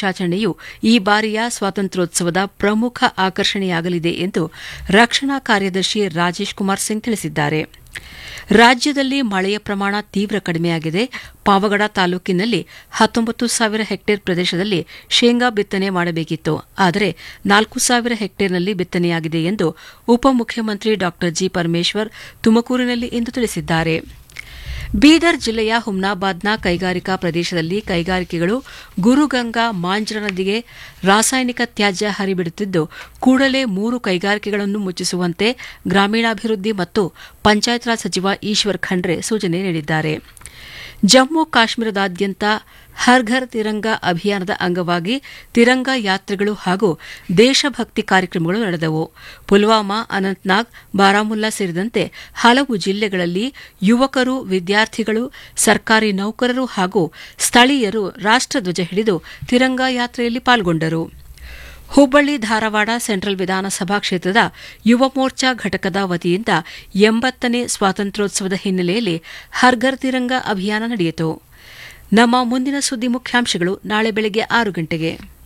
ವರ್ಷಾಚರಣೆಯು ಈ ಬಾರಿಯ ಸ್ವಾತಂತ್ರ್ಯೋತ್ಸವದ ಪ್ರಮುಖ ಆಕರ್ಷಣೆಯಾಗಲಿದೆ ಎಂದು ರಕ್ಷಣಾ ಕಾರ್ಯದರ್ಶಿ ರಾಜೇಶ್ ಕುಮಾರ್ ಸಿಂಗ್ ತಿಳಿಸಿದ್ದಾರೆ ರಾಜ್ಯದಲ್ಲಿ ಮಳೆಯ ಪ್ರಮಾಣ ತೀವ್ರ ಕಡಿಮೆಯಾಗಿದೆ ಪಾವಗಡ ತಾಲೂಕಿನಲ್ಲಿ ಹತ್ತೊಂಬತ್ತು ಸಾವಿರ ಹೆಕ್ಟೇರ್ ಪ್ರದೇಶದಲ್ಲಿ ಶೇಂಗಾ ಬಿತ್ತನೆ ಮಾಡಬೇಕಿತ್ತು ಆದರೆ ನಾಲ್ಕು ಸಾವಿರ ಹೆಕ್ಟೇರ್ನಲ್ಲಿ ಬಿತ್ತನೆಯಾಗಿದೆ ಎಂದು ಉಪಮುಖ್ಯಮಂತ್ರಿ ಡಾ ಜಿ ಪರಮೇಶ್ವರ್ ತುಮಕೂರಿನಲ್ಲಿ ಇಂದು ತಿಳಿಸಿದ್ದಾರೆ ಬೀದರ್ ಜಿಲ್ಲೆಯ ಹುಮ್ನಾಬಾದ್ನ ಕೈಗಾರಿಕಾ ಪ್ರದೇಶದಲ್ಲಿ ಕೈಗಾರಿಕೆಗಳು ಗುರುಗಂಗಾ ಮಾಂಜ್ರ ನದಿಗೆ ರಾಸಾಯನಿಕ ತ್ಯಾಜ್ಯ ಹರಿಬಿಡುತ್ತಿದ್ದು ಕೂಡಲೇ ಮೂರು ಕೈಗಾರಿಕೆಗಳನ್ನು ಮುಚ್ಚಿಸುವಂತೆ ಗ್ರಾಮೀಣಾಭಿವೃದ್ಧಿ ಮತ್ತು ಪಂಚಾಯತ್ ರಾಜ್ ಸಚಿವ ಈಶ್ವರ್ ಖಂಡ್ರೆ ಸೂಚನೆ ನೀಡಿದ್ದಾರೆ ಜಮ್ಮು ಕಾಶ್ಮೀರದಾದ್ಯಂತ ಹರ್ ಘರ್ ತಿರಂಗ ಅಭಿಯಾನದ ಅಂಗವಾಗಿ ತಿರಂಗ ಯಾತ್ರೆಗಳು ಹಾಗೂ ದೇಶಭಕ್ತಿ ಕಾರ್ಯಕ್ರಮಗಳು ನಡೆದವು ಪುಲ್ವಾಮಾ ಅನಂತ್ನಾಗ್ ಬಾರಾಮುಲ್ಲಾ ಸೇರಿದಂತೆ ಹಲವು ಜಿಲ್ಲೆಗಳಲ್ಲಿ ಯುವಕರು ವಿದ್ಯಾರ್ಥಿಗಳು ಸರ್ಕಾರಿ ನೌಕರರು ಹಾಗೂ ಸ್ಥಳೀಯರು ರಾಷ್ಟಧ್ವಜ ಹಿಡಿದು ತಿರಂಗ ಯಾತ್ರೆಯಲ್ಲಿ ಪಾಲ್ಗೊಂಡರು ಹುಬ್ಬಳ್ಳಿ ಧಾರವಾಡ ಸೆಂಟ್ರಲ್ ವಿಧಾನಸಭಾ ಕ್ಷೇತ್ರದ ಯುವ ಮೋರ್ಚಾ ಘಟಕದ ವತಿಯಿಂದ ಎಂಬತ್ತನೇ ಸ್ವಾತಂತ್ರ್ಯೋತ್ಸವದ ಹಿನ್ನೆಲೆಯಲ್ಲಿ ಹರ್ಘರ್ ತಿರಂಗ ಅಭಿಯಾನ ನಡೆಯಿತು ನಮ್ಮ ಮುಂದಿನ ಸುದ್ದಿ ಮುಖ್ಯಾಂಶಗಳು ನಾಳೆ ಬೆಳಗ್ಗೆ ಆರು ಗಂಟೆಗೆ